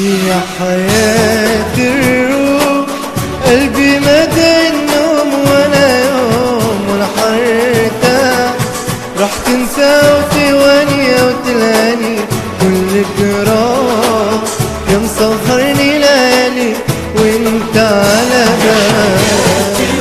يا حياة الروح قلبي مدى النوم وانا يوم ولا حرتاح راح تنسى وتواني وتلاني كل جراح يا مسهرني ليالي وانت على بالي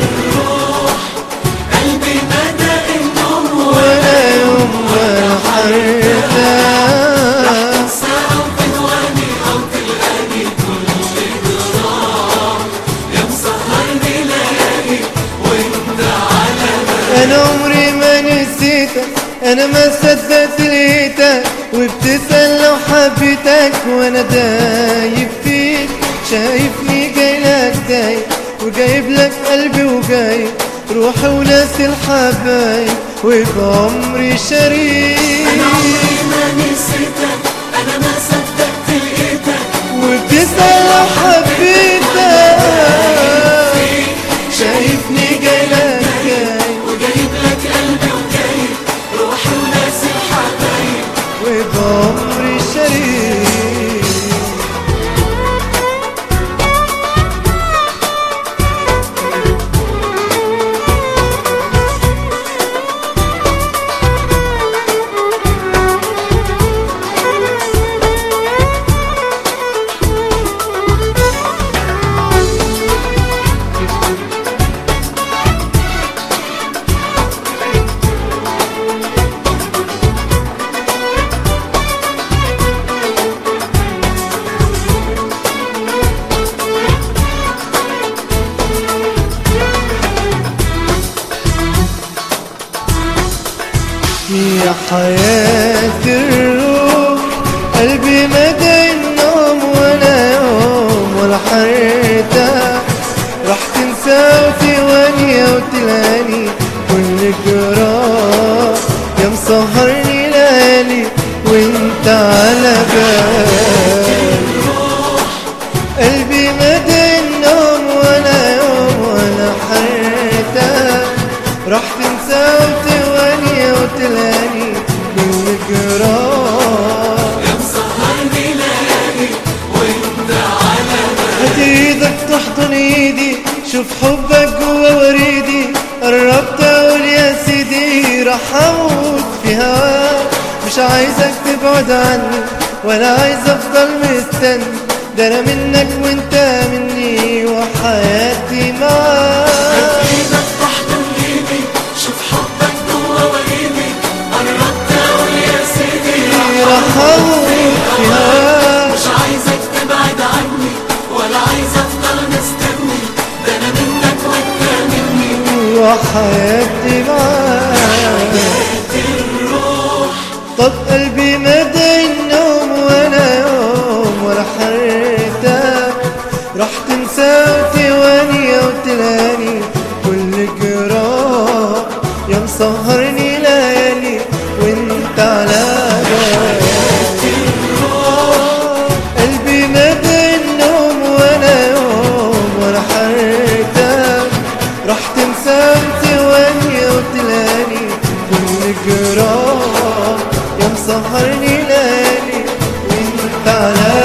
قلبي مدى النوم ولا يوم ولا حرتاح ساعة وتنواني أو تلقاني كل جراح يا مسهرني ليالي وانت على انا عمري ما نسيتك انا ما صدقت لقيتك وبتسأل لو حبيتك وانا دايب فيك شايفني جاي لك دايب وجايب لك قلبي وجايب روحي وناس الحبايب وبعمري شريك أنا عمري ما نسيتك أنا ما صدقت لقيتك وبتسأل لو حبيتك شايفني جاي لك جاي وجايب لك قلبي وجايب روحي وناس الحبايب وبعمري شريك يا حياة الروح قلبي مدى النوم ولا يوم ولا حرتاح راح تنسى وتواني وتلاني كل جراح يا مسهرني ليالي وانت على بالي قلبي مدى النوم ولا يوم ولا حرتاح راح تنسى وتواني وتلاني كل جراح يا مسهرني ليالي وانت على هات ايدك تحضن ايدي شوف حبك جوا وريدي قربت اقول يا سيدي راح اموت في هواك مش عايزك تبعد عني ولا عايز افضل مستني ده انا منك وانت مني وحياتي معاك ايدك تحضن ايدي شوف حبك جوا وريدي قربت اقول يا سيدي راح اموت في هواك مش عايزك تبعد عني ولا عايز افضل مستني ده انا منك وانت مني وحياتي معاك الروح طب قلبي مدى النوم ولا يوم ولا حرتاح راح تنسى وتواني وتلاني كل جراح يا مسهرني ليالي وانت على بالي قلبي مدى النوم ولا يوم ولا حرتاح راح تنسى وتواني وتلاني كل جراح يا مسهرني ليالي وانت على